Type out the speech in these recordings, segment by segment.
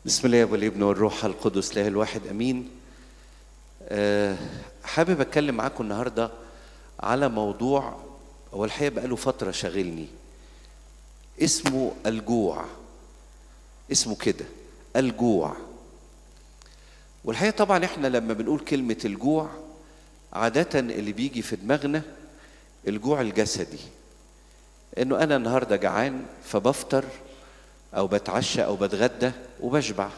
بسم الله والابن والروح القدس له الواحد امين أه حابب اتكلم معاكم النهارده على موضوع هو الحقيقه بقاله فتره شاغلني اسمه الجوع اسمه كده الجوع والحقيقه طبعا احنا لما بنقول كلمه الجوع عاده اللي بيجي في دماغنا الجوع الجسدي انه انا النهارده جعان فبفطر او بتعشى او بتغدى وبشبع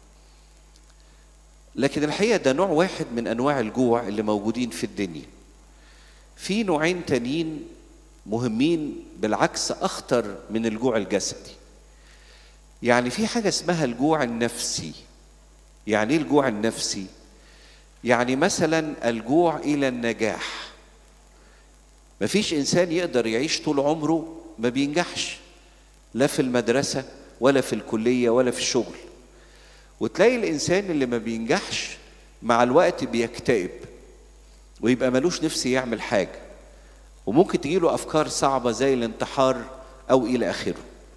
لكن الحقيقه ده نوع واحد من انواع الجوع اللي موجودين في الدنيا في نوعين تانيين مهمين بالعكس اخطر من الجوع الجسدي يعني في حاجه اسمها الجوع النفسي يعني ايه الجوع النفسي يعني مثلا الجوع الى النجاح مفيش انسان يقدر يعيش طول عمره ما بينجحش لا في المدرسه ولا في الكليه ولا في الشغل وتلاقي الانسان اللي ما بينجحش مع الوقت بيكتئب ويبقى ملوش نفس يعمل حاجه وممكن تجيله افكار صعبه زي الانتحار او الى اخره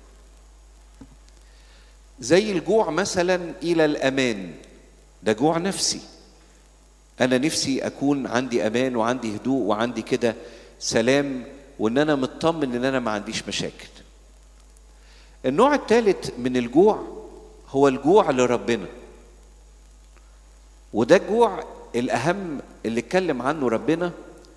زي الجوع مثلا الى الامان ده جوع نفسي انا نفسي اكون عندي امان وعندي هدوء وعندي كده سلام وان انا مطمن ان انا ما عنديش مشاكل النوع الثالث من الجوع هو الجوع لربنا وده الجوع الاهم اللي اتكلم عنه ربنا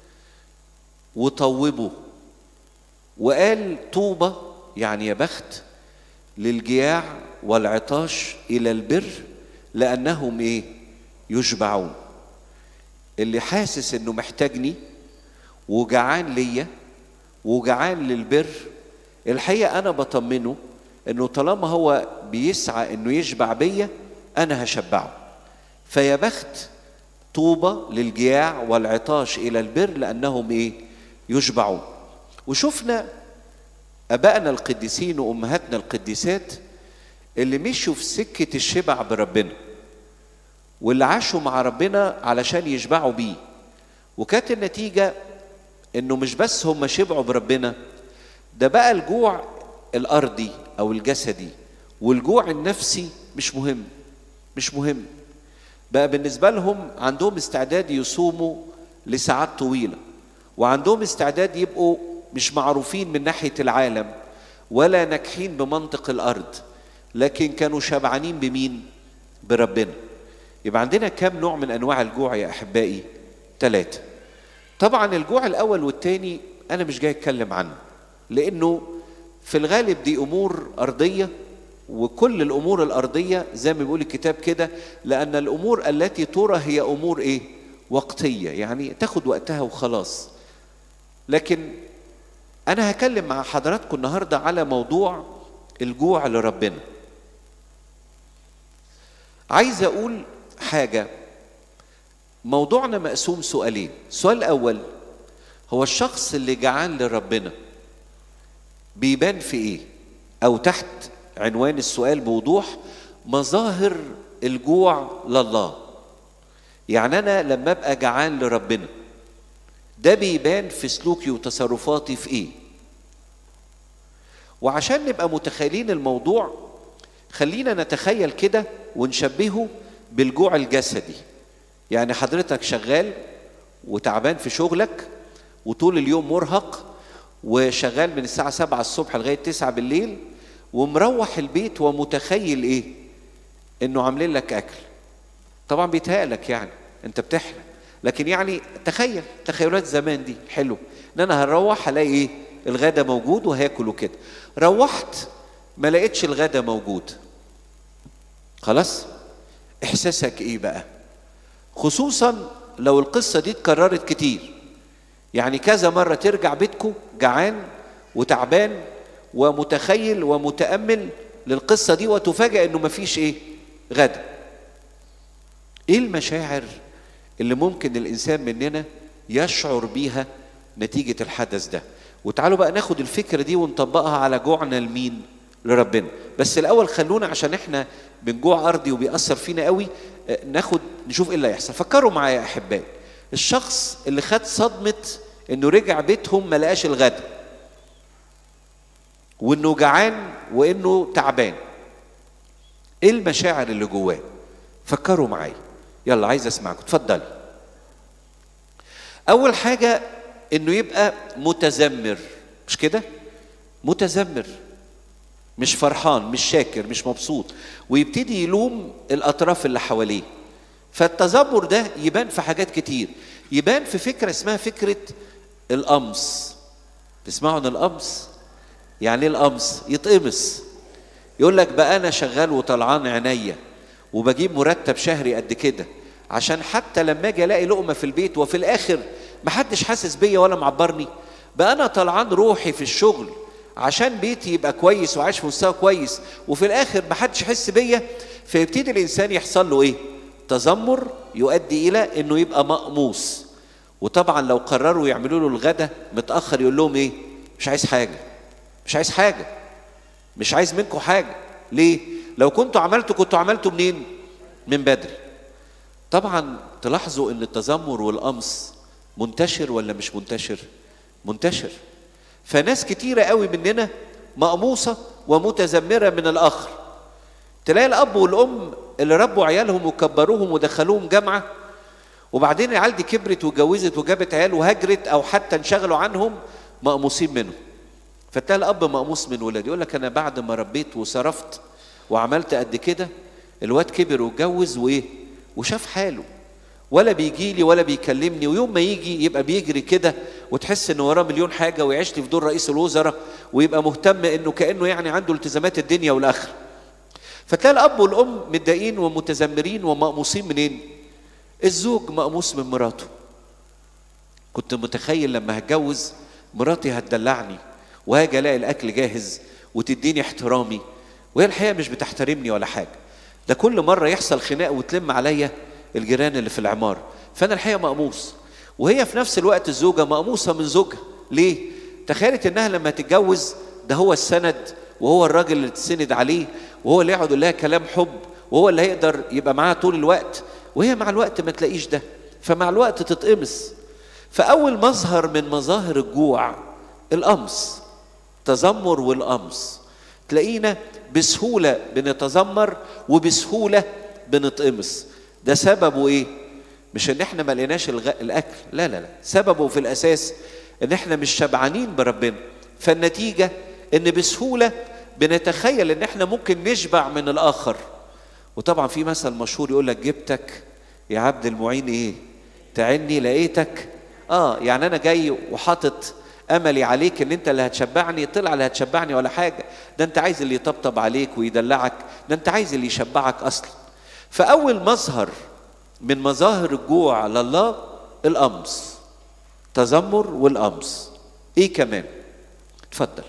وطوبه وقال طوبى يعني يا بخت للجياع والعطاش الى البر لانهم ايه يشبعون اللي حاسس انه محتاجني وجعان ليا وجعان للبر الحقيقه انا بطمنه انه طالما هو بيسعى انه يشبع بيا انا هشبعه فيا بخت طوبى للجياع والعطاش الى البر لانهم ايه يشبعون وشفنا ابائنا القديسين وامهاتنا القديسات اللي مشوا في سكه الشبع بربنا واللي عاشوا مع ربنا علشان يشبعوا بيه وكانت النتيجه انه مش بس هم شبعوا بربنا ده بقى الجوع الارضي او الجسدي والجوع النفسي مش مهم مش مهم بقى بالنسبه لهم عندهم استعداد يصوموا لساعات طويله وعندهم استعداد يبقوا مش معروفين من ناحيه العالم ولا ناجحين بمنطق الارض لكن كانوا شبعانين بمين بربنا يبقى عندنا كم نوع من انواع الجوع يا احبائي ثلاثه طبعا الجوع الاول والثاني انا مش جاي اتكلم عنه لانه في الغالب دي امور ارضيه وكل الامور الارضيه زي ما بيقول الكتاب كده لان الامور التي ترى هي امور ايه وقتيه يعني تاخد وقتها وخلاص لكن انا هكلم مع حضراتكم النهارده على موضوع الجوع لربنا عايز اقول حاجه موضوعنا مقسوم سؤالين السؤال الاول هو الشخص اللي جعان لربنا بيبان في ايه او تحت عنوان السؤال بوضوح مظاهر الجوع لله يعني انا لما ابقى جعان لربنا ده بيبان في سلوكي وتصرفاتي في ايه وعشان نبقى متخيلين الموضوع خلينا نتخيل كده ونشبهه بالجوع الجسدي يعني حضرتك شغال وتعبان في شغلك وطول اليوم مرهق وشغال من الساعة سبعة الصبح لغاية تسعة بالليل ومروح البيت ومتخيل ايه انه عاملين لك اكل طبعا بيتهيألك يعني انت بتحلم لكن يعني تخيل تخيلات زمان دي حلو ان انا هروح الاقي ايه الغدا موجود وهاكل وكده روحت ما لقيتش الغدا موجود خلاص احساسك ايه بقى خصوصا لو القصة دي اتكررت كتير يعني كذا مرة ترجع بيتكم جعان وتعبان ومتخيل ومتأمل للقصة دي وتفاجأ انه مفيش ايه غدا ايه المشاعر اللي ممكن الانسان مننا يشعر بيها نتيجة الحدث ده وتعالوا بقى ناخد الفكرة دي ونطبقها على جوعنا لمين لربنا بس الاول خلونا عشان احنا بنجوع ارضي وبيأثر فينا قوي ناخد نشوف ايه اللي هيحصل فكروا معايا يا احبائي الشخص اللي خد صدمه انه رجع بيتهم ما لقاش الغدا وانه جعان وانه تعبان ايه المشاعر اللي جواه فكروا معايا يلا عايز اسمعكم اتفضلي اول حاجه انه يبقى متذمر مش كده متذمر مش فرحان مش شاكر مش مبسوط ويبتدي يلوم الاطراف اللي حواليه فالتذمر ده يبان في حاجات كتير يبان في فكره اسمها فكره القمص تسمعوا عن القمص يعني ايه القمص يتقمص يقول لك بقى انا شغال وطلعان عينيا وبجيب مرتب شهري قد كده عشان حتى لما اجي الاقي لقمه في البيت وفي الاخر محدش حاسس بيا ولا معبرني بقى انا طلعان روحي في الشغل عشان بيتي يبقى كويس وعايش في مستوى كويس وفي الاخر محدش يحس بيا فيبتدي الانسان يحصل له ايه تذمر يؤدي الى انه يبقى مقموص وطبعا لو قرروا يعملوا له الغدا متاخر يقول لهم ايه مش عايز حاجه مش عايز حاجه مش عايز منكم حاجه ليه لو كنتوا عملتوا كنتوا عملتوا منين من بدري طبعا تلاحظوا ان التذمر والقمص منتشر ولا مش منتشر منتشر فناس كتيره قوي مننا مقموصه ومتذمره من الاخر تلاقي الاب والام اللي ربوا عيالهم وكبروهم ودخلوهم جامعه وبعدين العيال دي كبرت واتجوزت وجابت عيال وهجرت او حتى انشغلوا عنهم مقموصين منهم فتلاقي الاب مقموص من ولاده يقول لك انا بعد ما ربيت وصرفت وعملت قد كده الواد كبر واتجوز وايه وشاف حاله ولا بيجي لي ولا بيكلمني ويوم ما يجي يبقى بيجري كده وتحس ان وراه مليون حاجه ويعيش لي في دور رئيس الوزراء ويبقى مهتم انه كانه يعني عنده التزامات الدنيا والاخره فتلاقي الاب والام متضايقين ومتذمرين ومقموصين منين الزوج مقموص من مراته كنت متخيل لما هتجوز مراتي هتدلعني وهاجي الاقي الاكل جاهز وتديني احترامي وهي الحقيقه مش بتحترمني ولا حاجه ده كل مره يحصل خناق وتلم عليا الجيران اللي في العماره فانا الحقيقه مقموص وهي في نفس الوقت الزوجه مقموصه من زوجها ليه تخيلت انها لما تتجوز ده هو السند وهو الراجل اللي تسند عليه وهو اللي يقعد يقول لها كلام حب وهو اللي هيقدر يبقى معاها طول الوقت وهي مع الوقت ما تلاقيش ده فمع الوقت تتقمص فاول مظهر من مظاهر الجوع القمص تذمر والقمص تلاقينا بسهوله بنتذمر وبسهوله بنتقمص ده سببه ايه مش ان احنا ما لقيناش الغ... الاكل لا لا لا سببه في الاساس ان احنا مش شبعانين بربنا فالنتيجه ان بسهوله بنتخيل ان احنا ممكن نشبع من الاخر وطبعا في مثل مشهور يقول لك جبتك يا عبد المعين ايه تعني لقيتك اه يعني انا جاي وحاطط املي عليك ان انت اللي هتشبعني طلع اللي هتشبعني ولا حاجه ده انت عايز اللي يطبطب عليك ويدلعك ده انت عايز اللي يشبعك اصلا فاول مظهر من مظاهر الجوع لله القمص تذمر والقمص ايه كمان اتفضل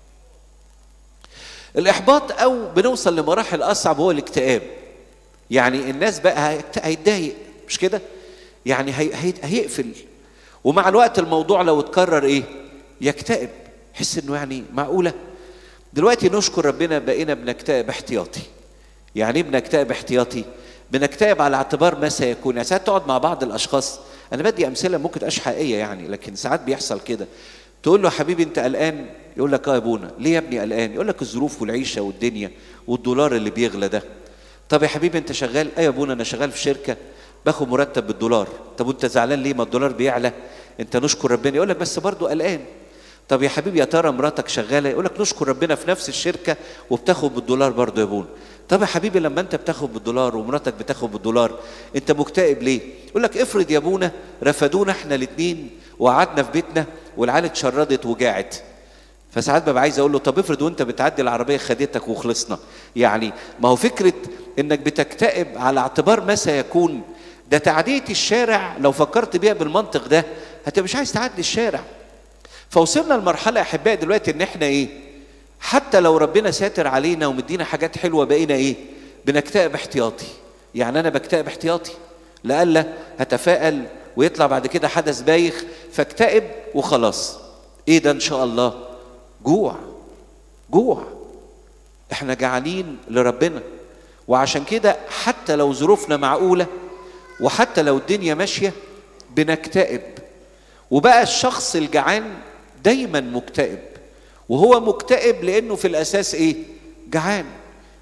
الاحباط او بنوصل لمراحل اصعب هو الاكتئاب يعني الناس بقى هيتضايق مش كده يعني هي هي هيقفل ومع الوقت الموضوع لو اتكرر ايه يكتئب يحس انه يعني معقوله دلوقتي نشكر ربنا بقينا بنكتئب احتياطي يعني ايه بنكتئب احتياطي بنكتئب على اعتبار ما سيكون يعني ساعات تقعد مع بعض الاشخاص انا بدي امثله ممكن تبقاش حقيقيه يعني لكن ساعات بيحصل كده تقول له حبيبي انت قلقان يقول لك اه يا ابونا ليه يا ابني قلقان يقول لك الظروف والعيشه والدنيا والدولار اللي بيغلى ده طب يا حبيبي انت شغال ايه يا ابونا انا شغال في شركه باخد مرتب بالدولار طب وانت زعلان ليه ما الدولار بيعلى انت نشكر ربنا يقول لك بس برضه قلقان طب يا حبيبي يا ترى مراتك شغاله يقول لك نشكر ربنا في نفس الشركه وبتاخد بالدولار برضه يا ابونا طب يا حبيبي لما انت بتاخد بالدولار ومراتك بتاخد بالدولار انت مكتئب ليه يقول لك افرض يا ابونا رفدونا احنا الاثنين وقعدنا في بيتنا والعيال اتشردت وجاعت فساعات ببقى عايز اقول له طب افرض وانت بتعدي العربيه خدتك وخلصنا يعني ما هو فكره انك بتكتئب على اعتبار ما سيكون ده تعديه الشارع لو فكرت بيها بالمنطق ده هتبقى مش عايز تعدي الشارع فوصلنا لمرحله يا احبائي دلوقتي ان احنا ايه حتى لو ربنا ساتر علينا ومدينا حاجات حلوه بقينا ايه بنكتئب احتياطي يعني انا بكتئب احتياطي لألا هتفائل ويطلع بعد كده حدث بايخ فاكتئب وخلاص ايه ده ان شاء الله جوع جوع احنا جعانين لربنا وعشان كده حتى لو ظروفنا معقوله وحتى لو الدنيا ماشيه بنكتئب وبقى الشخص الجعان دايما مكتئب وهو مكتئب لانه في الاساس ايه جعان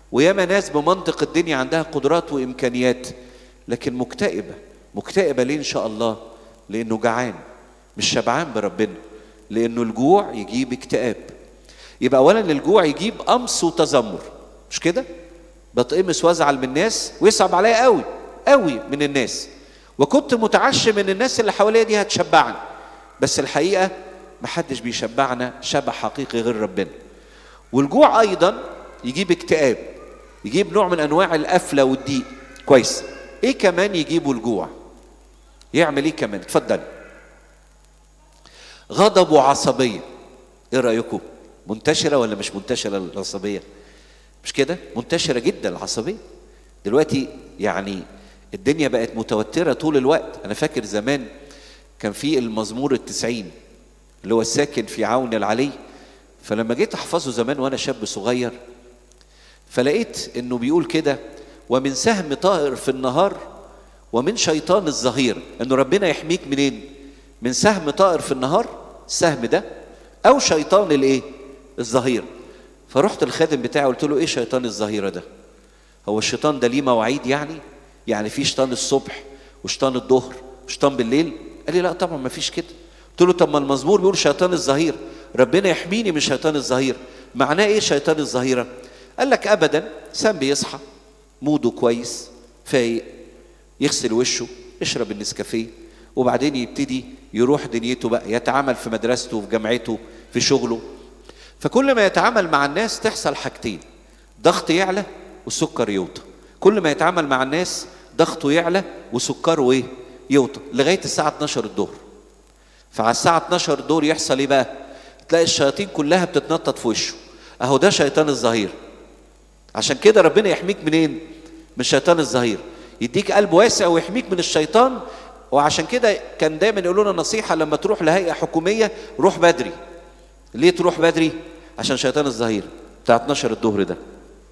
وياما ناس بمنطق الدنيا عندها قدرات وامكانيات لكن مكتئبه مكتئبه ليه ان شاء الله لانه جعان مش شبعان بربنا لانه الجوع يجيب اكتئاب يبقى اولا الجوع يجيب قمص وتذمر مش كده بتقمص وازعل من الناس ويصعب عليا قوي قوي من الناس وكنت متعشم ان الناس اللي حواليا دي هتشبعني بس الحقيقه محدش بيشبعنا شبع حقيقي غير ربنا والجوع ايضا يجيب اكتئاب يجيب نوع من انواع القفله والضيق كويس ايه كمان يجيبه الجوع يعمل ايه كمان اتفضل غضب وعصبيه ايه رايكم منتشره ولا مش منتشره العصبيه مش كده منتشره جدا العصبيه دلوقتي يعني الدنيا بقت متوتره طول الوقت انا فاكر زمان كان في المزمور التسعين اللي هو الساكن في عون العلي فلما جيت احفظه زمان وانا شاب صغير فلقيت انه بيقول كده ومن سهم طائر في النهار ومن شيطان الظهير انه ربنا يحميك منين من سهم طائر في النهار السهم ده او شيطان الايه الظهير فرحت الخادم بتاعي قلت له ايه شيطان الظهيره ده هو الشيطان ده ليه مواعيد يعني يعني في شيطان الصبح وشيطان الظهر وشيطان بالليل قال لي لا طبعا ما فيش كده قلت له طب ما المزمور بيقول شيطان الظهير ربنا يحميني من شيطان الظهير معناه ايه شيطان الظهيره قال لك ابدا سام بيصحى موده كويس فايق يغسل وشه يشرب النسكافيه وبعدين يبتدي يروح دنيته بقى يتعامل في مدرسته في جامعته في شغله فكل ما يتعامل مع الناس تحصل حاجتين ضغط يعلى والسكر يوطى كل ما يتعامل مع الناس ضغطه يعلى وسكره ايه يوطى لغايه الساعه 12 الظهر فعلى الساعه 12 الظهر يحصل ايه بقى تلاقي الشياطين كلها بتتنطط في وشه اهو ده شيطان الظهير عشان كده ربنا يحميك منين من شيطان الظهير يديك قلب واسع ويحميك من الشيطان وعشان كده كان دايما يقولوا لنا نصيحه لما تروح لهيئه حكوميه روح بدري ليه تروح بدري عشان شيطان الظهير بتاع 12 الظهر ده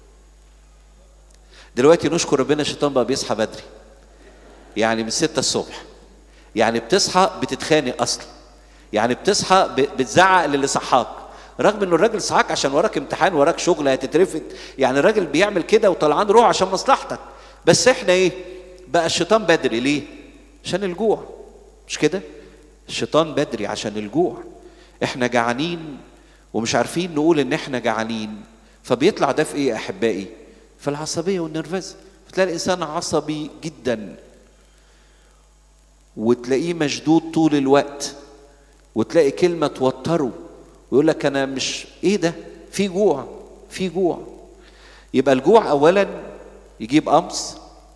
دلوقتي نشكر ربنا الشيطان بقى بيصحى بدري يعني من 6 الصبح يعني بتصحى بتتخانق اصلا يعني بتصحى بتزعق للي صحاك رغم انه الراجل صحاك عشان وراك امتحان وراك شغل هتترفد يعني الراجل بيعمل كده وطلعان روح عشان مصلحتك بس احنا ايه بقى الشيطان بدري ليه عشان الجوع مش كده الشيطان بدري عشان الجوع احنا جعانين ومش عارفين نقول ان احنا جعانين فبيطلع ده في ايه يا احبائي في العصبيه والنرفزه فتلاقي الانسان عصبي جدا وتلاقيه مشدود طول الوقت وتلاقي كلمه توتره ويقول لك انا مش ايه ده في جوع في جوع يبقى الجوع اولا يجيب قمص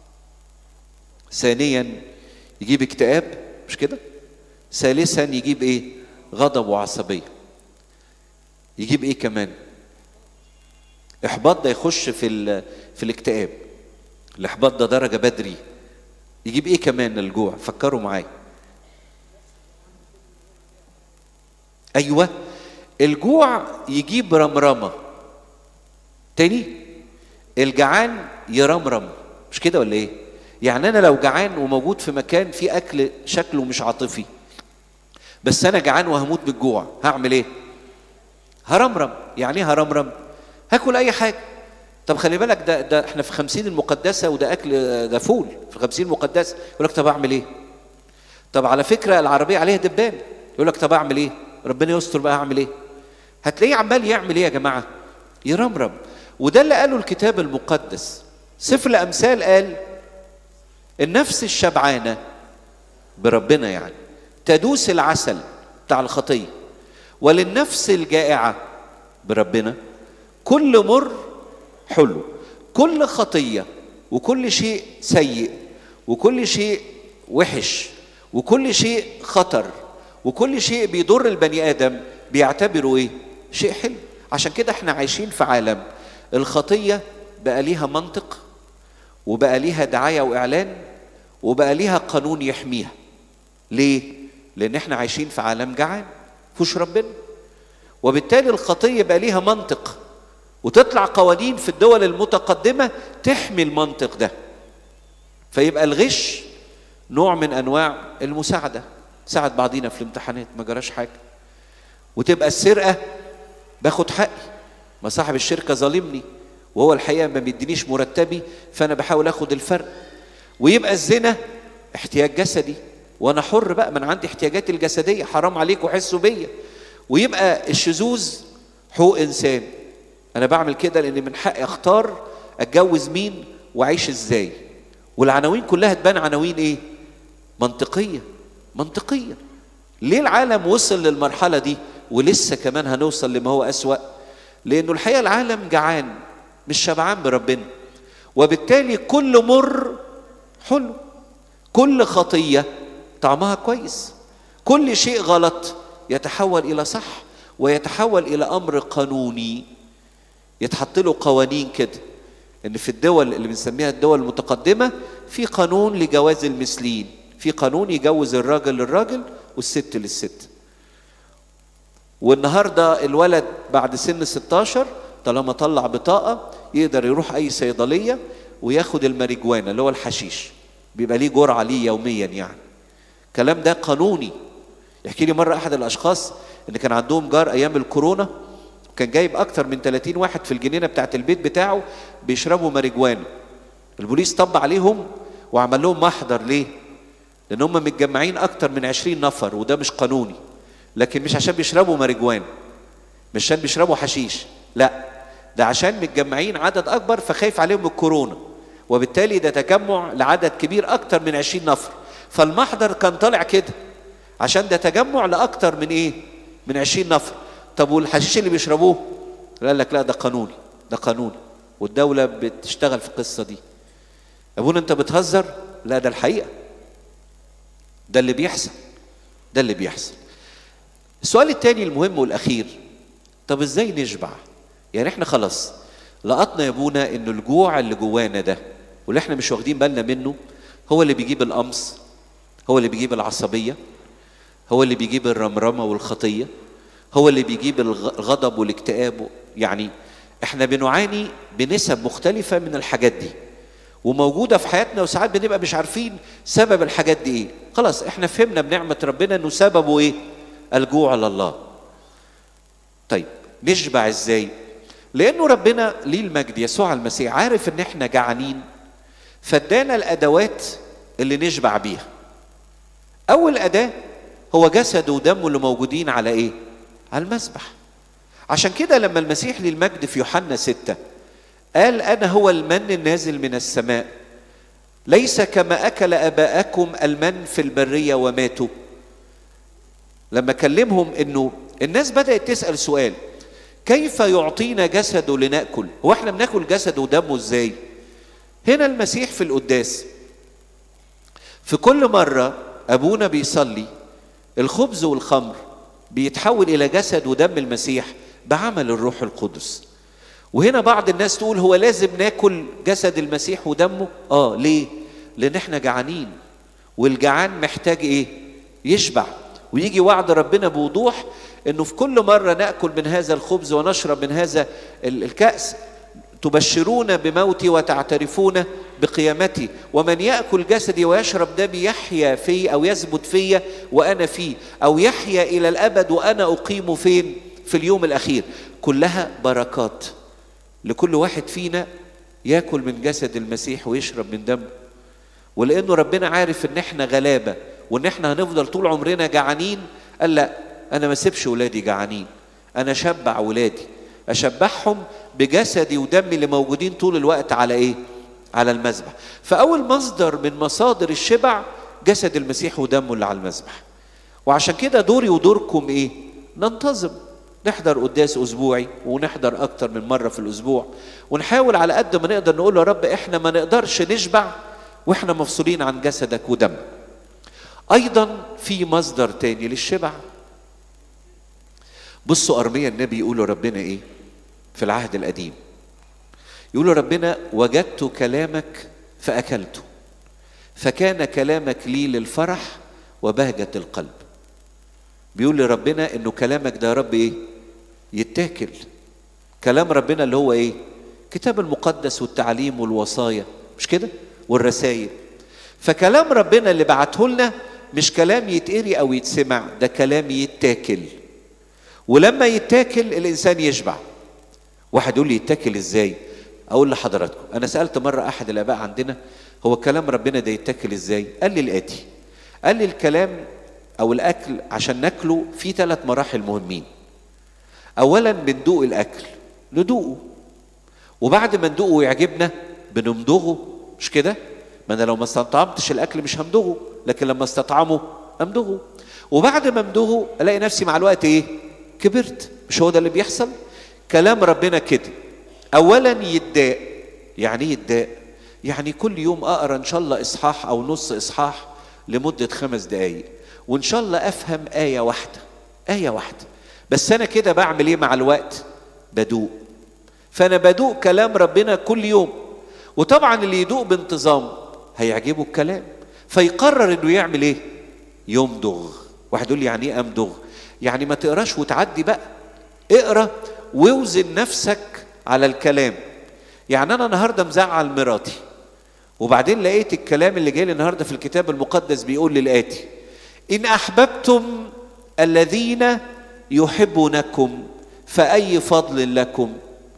ثانيا يجيب اكتئاب مش كده ثالثا يجيب ايه غضب وعصبيه يجيب ايه كمان احباط ده يخش في في الاكتئاب الاحباط ده درجه بدري يجيب ايه كمان الجوع فكروا معايا ايوه الجوع يجيب رمرمه تاني الجعان يرمرم مش كده ولا ايه يعني انا لو جعان وموجود في مكان فيه اكل شكله مش عاطفي بس انا جعان وهموت بالجوع هعمل ايه هرمرم يعني ايه هرمرم هاكل اي حاجه طب خلي بالك ده ده احنا في خمسين المقدسه وده اكل ده فول في خمسين المقدسه يقول لك طب اعمل ايه طب على فكره العربيه عليها دبان يقول لك طب اعمل ايه ربنا يستر بقى اعمل ايه هتلاقيه عمال يعمل ايه يا جماعه يرمرم وده اللي قاله الكتاب المقدس سفر الامثال قال النفس الشبعانه بربنا يعني تدوس العسل بتاع الخطيه وللنفس الجائعه بربنا كل مر حلو كل خطيه وكل شيء سيء وكل شيء وحش وكل شيء خطر وكل شيء بيضر البني ادم بيعتبره ايه شيء حلو عشان كده احنا عايشين في عالم الخطيه بقى ليها منطق وبقى ليها دعايه واعلان وبقى ليها قانون يحميها ليه لان احنا عايشين في عالم جعان فيهوش ربنا وبالتالي الخطيه بقى ليها منطق وتطلع قوانين في الدول المتقدمه تحمي المنطق ده فيبقى الغش نوع من انواع المساعده ساعد بعضينا في الامتحانات ما جراش حاجه وتبقى السرقه باخد حقي ما صاحب الشركه ظالمني وهو الحقيقه ما بيدينيش مرتبي فانا بحاول اخد الفرق ويبقى الزنا احتياج جسدي وانا حر بقى من عندي احتياجاتي الجسديه حرام عليكم حسوا بيا ويبقى الشذوذ حقوق انسان انا بعمل كده لان من حقي اختار اتجوز مين واعيش ازاي والعناوين كلها تبان عناوين ايه منطقيه منطقيه ليه العالم وصل للمرحله دي ولسه كمان هنوصل لما هو اسوا لانه الحقيقه العالم جعان مش شبعان بربنا وبالتالي كل مر حلو كل خطيه طعمها كويس كل شيء غلط يتحول الى صح ويتحول الى امر قانوني يتحط له قوانين كده ان في الدول اللي بنسميها الدول المتقدمه في قانون لجواز المثليين في قانون يجوز الراجل للراجل والست للست والنهارده الولد بعد سن 16 طالما طلع بطاقه يقدر يروح اي صيدليه وياخد الماريجوانا اللي هو الحشيش بيبقى ليه جرعه ليه يوميا يعني الكلام ده قانوني يحكي لي مره احد الاشخاص ان كان عندهم جار ايام الكورونا كان جايب اكتر من 30 واحد في الجنينه بتاعت البيت بتاعه بيشربوا ماريجوانا البوليس طب عليهم وعمل لهم محضر ليه لان هم متجمعين اكتر من 20 نفر وده مش قانوني لكن مش عشان بيشربوا ماريجوانا مش عشان بيشربوا حشيش لا ده عشان متجمعين عدد اكبر فخايف عليهم الكورونا وبالتالي ده تجمع لعدد كبير اكتر من 20 نفر فالمحضر كان طالع كده عشان ده تجمع لاكتر من ايه من 20 نفر طب والحشيش اللي بيشربوه قال لك لا ده قانوني ده قانوني والدولة بتشتغل في القصة دي أبونا أنت بتهزر لا ده الحقيقة ده اللي بيحصل ده اللي بيحصل السؤال الثاني المهم والأخير طب إزاي نشبع يعني إحنا خلاص لقطنا يا أبونا إن الجوع اللي جوانا ده واللي إحنا مش واخدين بالنا منه هو اللي بيجيب القمص هو اللي بيجيب العصبية هو اللي بيجيب الرمرمة والخطية هو اللي بيجيب الغضب والاكتئاب يعني احنا بنعاني بنسب مختلفة من الحاجات دي وموجودة في حياتنا وساعات بنبقى مش عارفين سبب الحاجات دي ايه خلاص احنا فهمنا بنعمة ربنا انه سببه ايه الجوع لله طيب نشبع ازاي لانه ربنا ليه المجد يسوع المسيح عارف ان احنا جعانين فادانا الادوات اللي نشبع بيها اول اداه هو جسده ودمه اللي موجودين على ايه على المسبح عشان كده لما المسيح للمجد في يوحنا ستة قال أنا هو المن النازل من السماء ليس كما أكل أباءكم المن في البرية وماتوا لما كلمهم أنه الناس بدأت تسأل سؤال كيف يعطينا جسده لنأكل هو احنا بناكل جسده ودمه ازاي هنا المسيح في القداس في كل مرة أبونا بيصلي الخبز والخمر بيتحول الى جسد ودم المسيح بعمل الروح القدس وهنا بعض الناس تقول هو لازم ناكل جسد المسيح ودمه اه ليه لان احنا جعانين والجعان محتاج ايه يشبع ويجي وعد ربنا بوضوح انه في كل مره ناكل من هذا الخبز ونشرب من هذا الكاس تبشرون بموتي وتعترفون بقيامتي ومن ياكل جسدي ويشرب دمي يحيا في او يثبت في وانا فيه او يحيا الى الابد وانا اقيم فين في اليوم الاخير كلها بركات لكل واحد فينا ياكل من جسد المسيح ويشرب من دمه ولانه ربنا عارف ان احنا غلابه وان احنا هنفضل طول عمرنا جعانين قال لا انا ما اسيبش ولادي جعانين انا اشبع ولادي اشبعهم بجسدي ودمي اللي موجودين طول الوقت على ايه على المذبح فاول مصدر من مصادر الشبع جسد المسيح ودمه اللي على المذبح وعشان كده دوري ودوركم ايه ننتظم نحضر قداس اسبوعي ونحضر اكتر من مره في الاسبوع ونحاول على قد ما نقدر نقول يا رب احنا ما نقدرش نشبع واحنا مفصولين عن جسدك ودمك ايضا في مصدر تاني للشبع بصوا ارميا النبي يقولوا ربنا ايه في العهد القديم يقولوا ربنا وجدت كلامك فاكلته فكان كلامك لي للفرح وبهجه القلب بيقول لي ربنا انه كلامك ده يا رب ايه يتاكل كلام ربنا اللي هو ايه كتاب المقدس والتعليم والوصايا مش كده والرسائل فكلام ربنا اللي بعته لنا مش كلام يتقري او يتسمع ده كلام يتاكل ولما يتاكل الانسان يشبع واحد يقول لي يتاكل ازاي اقول لحضراتكم انا سالت مره احد الاباء عندنا هو كلام ربنا ده يتاكل ازاي قال لي الاتي قال لي الكلام او الاكل عشان ناكله في ثلاث مراحل مهمين اولا بندوق الاكل ندوقه وبعد ما ندوقه ويعجبنا بنمضغه مش كده ما انا لو ما استطعمتش الاكل مش همضغه لكن لما استطعمه امضغه وبعد ما امضغه الاقي نفسي مع الوقت ايه كبرت مش هو ده اللي بيحصل كلام ربنا كده اولا يتضاق يعني ايه يتضاق يعني كل يوم اقرا ان شاء الله اصحاح او نص اصحاح لمده خمس دقائق وان شاء الله افهم ايه واحده ايه واحده بس انا كده بعمل ايه مع الوقت بدوق فانا بدوق كلام ربنا كل يوم وطبعا اللي يدوق بانتظام هيعجبه الكلام فيقرر انه يعمل ايه يمضغ واحد يقول لي يعني ايه امضغ يعني ما تقراش وتعدي بقى اقرا واوزن نفسك على الكلام يعني انا النهارده مزعل مراتي وبعدين لقيت الكلام اللي جاي لي النهارده في الكتاب المقدس بيقول لي الاتي ان احببتم الذين يحبونكم فاي فضل لكم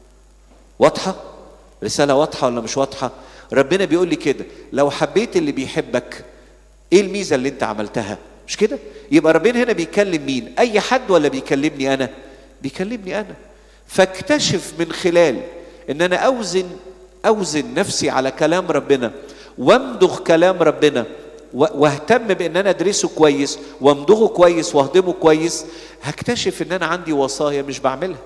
واضحه رساله واضحه ولا مش واضحه ربنا بيقول لي كده لو حبيت اللي بيحبك ايه الميزه اللي انت عملتها مش كده يبقى ربنا هنا بيكلم مين اي حد ولا بيكلمني انا بيكلمني انا فاكتشف من خلال ان انا اوزن اوزن نفسي على كلام ربنا وامضغ كلام ربنا واهتم بان انا ادرسه كويس وامضغه كويس واهضمه كويس هكتشف ان انا عندي وصايا مش بعملها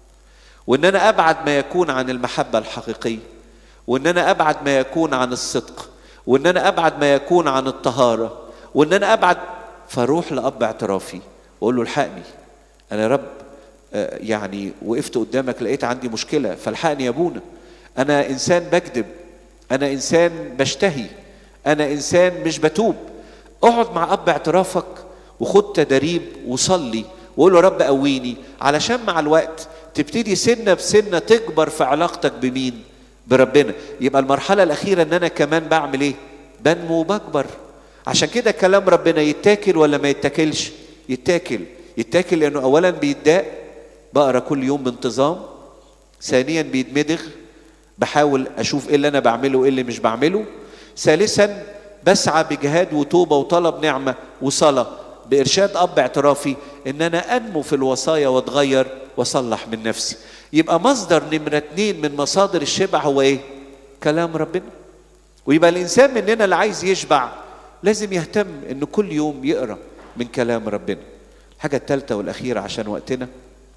وان انا ابعد ما يكون عن المحبه الحقيقيه وان انا ابعد ما يكون عن الصدق وان انا ابعد ما يكون عن الطهاره وان انا ابعد فاروح لاب اعترافي واقول له الحقني انا يا رب يعني وقفت قدامك لقيت عندي مشكله فالحقني يا ابونا انا انسان بكذب انا انسان بشتهي انا انسان مش بتوب اقعد مع اب اعترافك وخد تدريب وصلي وقول له رب قويني علشان مع الوقت تبتدي سنه بسنه تكبر في علاقتك بمين بربنا يبقى المرحله الاخيره ان انا كمان بعمل ايه بنمو وبكبر عشان كده كلام ربنا يتاكل ولا ما يتاكلش يتاكل يتاكل لانه اولا بيتضاق بقرا كل يوم بانتظام ثانيا بيتمضغ بحاول اشوف ايه اللي انا بعمله وايه اللي مش بعمله ثالثا بسعى بجهاد وتوبه وطلب نعمه وصلاه بارشاد اب اعترافي ان انا انمو في الوصايا واتغير واصلح من نفسي يبقى مصدر نمره اتنين من مصادر الشبع هو ايه كلام ربنا ويبقى الانسان مننا اللي عايز يشبع لازم يهتم ان كل يوم يقرا من كلام ربنا الحاجه الثالثه والاخيره عشان وقتنا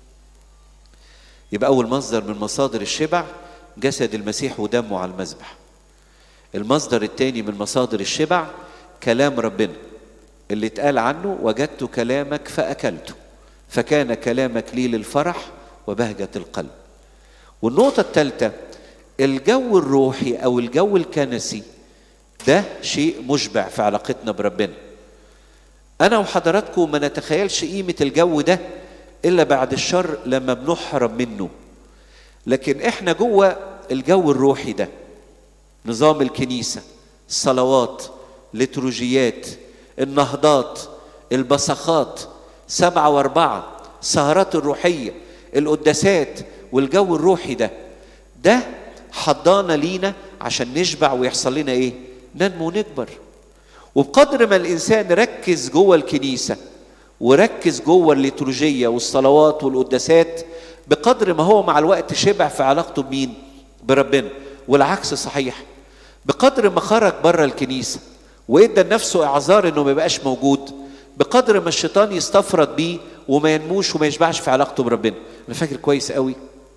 يبقى اول مصدر من مصادر الشبع جسد المسيح ودمه على المذبح المصدر الثاني من مصادر الشبع كلام ربنا اللي اتقال عنه وجدت كلامك فاكلته فكان كلامك لي للفرح وبهجه القلب والنقطه الثالثه الجو الروحي او الجو الكنسي ده شيء مشبع في علاقتنا بربنا انا وحضراتكم ما نتخيلش قيمه الجو ده الا بعد الشر لما بنحرم منه لكن احنا جوه الجو الروحي ده نظام الكنيسه الصلوات لتروجيات النهضات البصخات سبعة وأربعة السهرات الروحية القداسات والجو الروحي ده ده حضانا لينا عشان نشبع ويحصل لنا ايه ننمو ونكبر وبقدر ما الانسان ركز جوه الكنيسه وركز جوه الليتورجيه والصلوات والقداسات بقدر ما هو مع الوقت شبع في علاقته بمين بربنا والعكس صحيح بقدر ما خرج بره الكنيسه وادى لنفسه اعذار انه ما يبقاش موجود بقدر ما الشيطان يستفرد بيه وما ينموش وما يشبعش في علاقته بربنا انا فاكر كويس قوي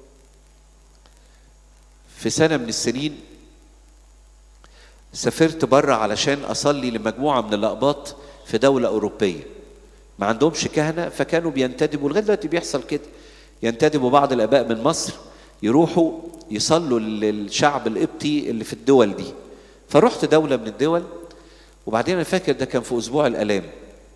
في سنه من السنين سافرت بره علشان اصلي لمجموعه من الاقباط في دوله اوروبيه ما عندهمش كهنه فكانوا بينتدبوا لغايه دلوقتي بيحصل كده ينتدبوا بعض الاباء من مصر يروحوا يصلوا للشعب القبطي اللي في الدول دي فرحت دوله من الدول وبعدين انا فاكر ده كان في اسبوع الالام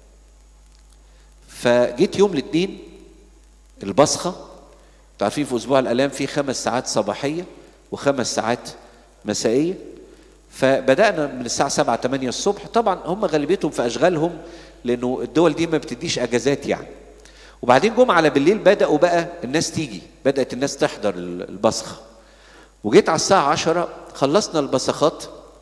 فجيت يوم الاثنين البصخه انتوا عارفين في اسبوع الالام في خمس ساعات صباحيه وخمس ساعات مسائيه فبدانا من الساعه 7 8 الصبح طبعا هم غالبيتهم في اشغالهم لانه الدول دي ما بتديش اجازات يعني وبعدين جم على بالليل بداوا بقى الناس تيجي بدات الناس تحضر البصخه وجيت على الساعة عشرة خلصنا البصخات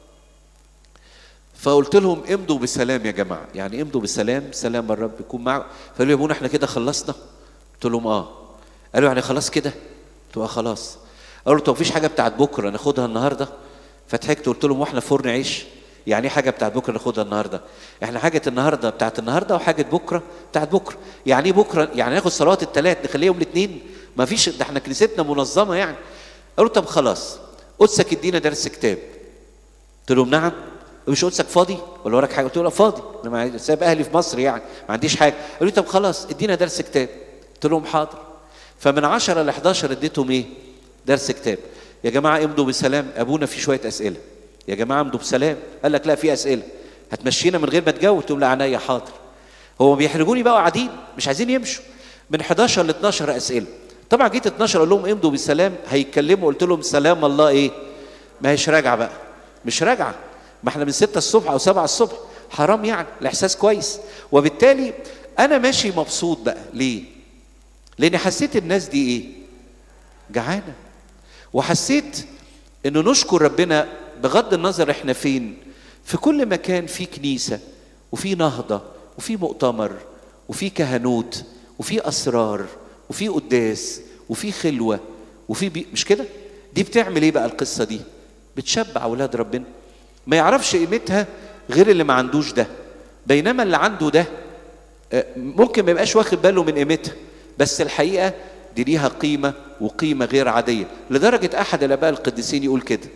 فقلت لهم امضوا بسلام يا جماعة يعني امضوا بسلام سلام الرب يكون معكم فقالوا يا ابونا احنا كده خلصنا قلت لهم اه قالوا يعني خلاص كده قلت اه خلاص قالوا طب مفيش حاجة بتاعت بكرة ناخدها النهاردة فضحكت قلت لهم واحنا فرن عيش يعني ايه حاجة بتاعت بكرة ناخدها النهاردة احنا حاجة النهاردة بتاعت النهاردة وحاجة بكرة بتاعت بكرة يعني ايه بكرة يعني ناخد صلوات الثلاث نخليهم الاثنين ما فيش ده احنا كنيستنا منظمة يعني قالوا طب خلاص قدسك ادينا درس كتاب قلت لهم نعم مش قدسك فاضي ولا وراك حاجه قلت له لا فاضي انا مع- سايب اهلي في مصر يعني ما عنديش حاجه قالوا لي طب خلاص ادينا درس كتاب قلت لهم حاضر فمن 10 ل 11 اديتهم ايه درس كتاب يا جماعه امضوا بسلام ابونا في شويه اسئله يا جماعه امضوا بسلام قال لك لا في اسئله هتمشينا من غير ما تجاوب قلت لهم لا عينيا حاضر هو بيحرجوني بقى قاعدين مش عايزين يمشوا من 11 ل 12 اسئله طبعا جيت 12 اقول لهم امضوا بالسلام هيتكلموا قلت لهم سلام الله ايه ما هيش راجعه بقى مش راجعه ما احنا من 6 الصبح او 7 الصبح حرام يعني الاحساس كويس وبالتالي انا ماشي مبسوط بقى ليه لاني حسيت الناس دي ايه جعانه وحسيت انه نشكر ربنا بغض النظر احنا فين في كل مكان في كنيسه وفي نهضه وفي مؤتمر وفي كهنوت وفي اسرار وفي قداس وفي خلوه وفي بي... مش كده دي بتعمل ايه بقى القصه دي بتشبع اولاد ربنا ما يعرفش قيمتها غير اللي ما عندوش ده بينما اللي عنده ده آه، ممكن ما يبقاش واخد باله من قيمتها بس الحقيقه دي ليها قيمه وقيمه غير عاديه لدرجه احد الاباء القديسين يقول كده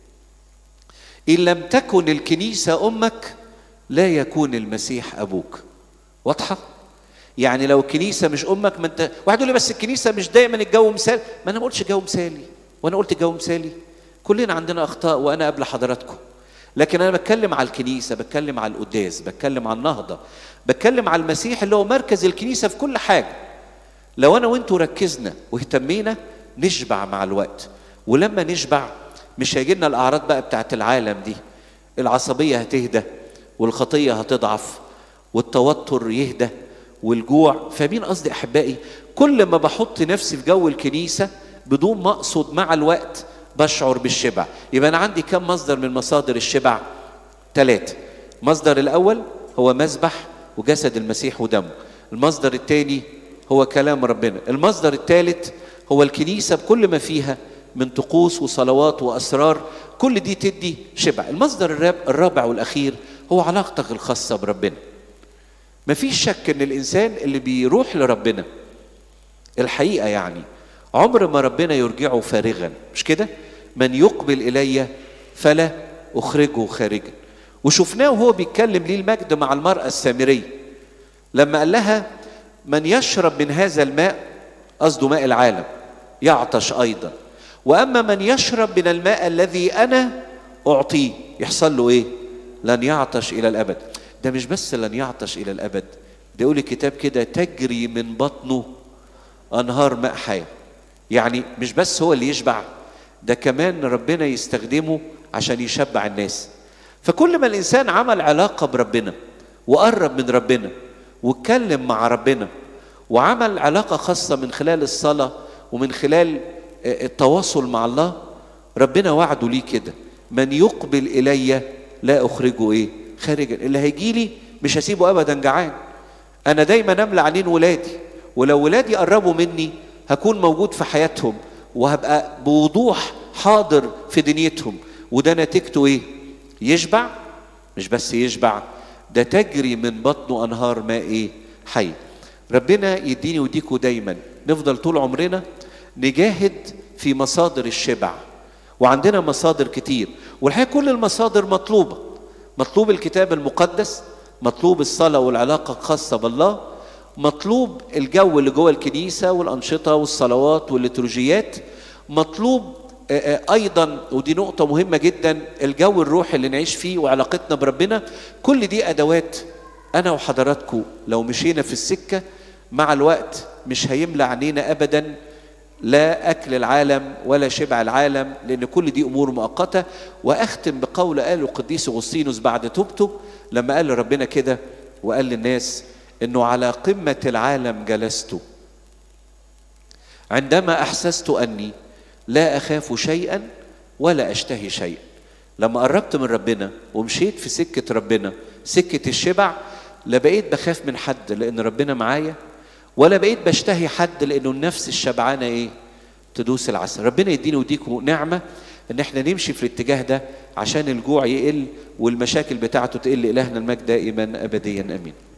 ان لم تكن الكنيسه امك لا يكون المسيح ابوك واضحه يعني لو الكنيسه مش امك ما انت واحد يقول لي بس الكنيسه مش دايما الجو مثالي ما انا ما قلتش جو مثالي وانا قلت جو مثالي كلنا عندنا اخطاء وانا قبل حضراتكم لكن انا بتكلم على الكنيسه بتكلم على القداس بتكلم على النهضه بتكلم على المسيح اللي هو مركز الكنيسه في كل حاجه لو انا وانتوا ركزنا واهتمينا نشبع مع الوقت ولما نشبع مش هيجي لنا الاعراض بقى بتاعت العالم دي العصبيه هتهدى والخطيه هتضعف والتوتر يهدى والجوع فمين قصدي احبائي كل ما بحط نفسي في جو الكنيسه بدون ما اقصد مع الوقت بشعر بالشبع يبقى انا عندي كم مصدر من مصادر الشبع ثلاثه المصدر الاول هو مذبح وجسد المسيح ودمه المصدر الثاني هو كلام ربنا المصدر الثالث هو الكنيسه بكل ما فيها من طقوس وصلوات واسرار كل دي تدي شبع المصدر الراب- الرابع والاخير هو علاقتك الخاصه بربنا مفيش شك ان الانسان اللي بيروح لربنا الحقيقه يعني عمر ما ربنا يرجعه فارغا مش كده من يقبل الي فلا اخرجه خارجا وشفناه وهو بيتكلم ليه المجد مع المراه السامريه لما قال لها من يشرب من هذا الماء قصده ماء العالم يعطش ايضا واما من يشرب من الماء الذي انا اعطيه يحصل له ايه لن يعطش الى الابد ده مش بس لن يعطش الى الابد ده يقول الكتاب كده تجري من بطنه انهار ماء حياه يعني مش بس هو اللي يشبع ده كمان ربنا يستخدمه عشان يشبع الناس فكل ما الانسان عمل علاقه بربنا وقرب من ربنا واتكلم مع ربنا وعمل علاقه خاصه من خلال الصلاه ومن خلال آه، التواصل مع الله ربنا وعده ليه كده من يقبل الي لا اخرجه ايه خارجا اللي هيجي لي مش هسيبه ابدا جعان انا دايما املى عينين ولادي ولو ولادي قربوا مني هكون موجود في حياتهم وهبقى بوضوح حاضر في دنيتهم وده نتيجته ايه يشبع مش بس يشبع ده تجري من بطنه انهار ماء ايه حي ربنا يديني ويديكوا دايما نفضل طول عمرنا نجاهد في مصادر الشبع وعندنا مصادر كتير والحقيقه كل المصادر مطلوبه مطلوب الكتاب المقدس مطلوب الصلاه والعلاقه الخاصه بالله مطلوب الجو اللي جوه الكنيسه والانشطه والصلوات والليتورجيات مطلوب آه، آه، ايضا ودي نقطه مهمه جدا الجو الروحي اللي نعيش فيه وعلاقتنا بربنا كل دي ادوات انا وحضراتكم لو مشينا في السكه مع الوقت مش هيملى عينينا ابدا لا اكل العالم ولا شبع العالم لان كل دي امور مؤقته واختم بقول قاله القديس اغسطينوس بعد توبته لما قال لربنا كده وقال للناس انه على قمه العالم جلست عندما احسست اني لا اخاف شيئا ولا اشتهي شيئا لما قربت من ربنا ومشيت في سكه ربنا سكه الشبع لا بقيت بخاف من حد لان ربنا معايا ولا بقيت بشتهي حد لانه النفس الشبعانه ايه تدوس العسل ربنا يديني ويديكم نعمه ان احنا نمشي في الاتجاه ده عشان الجوع يقل والمشاكل بتاعته تقل الهنا المجد دائما ابديا امين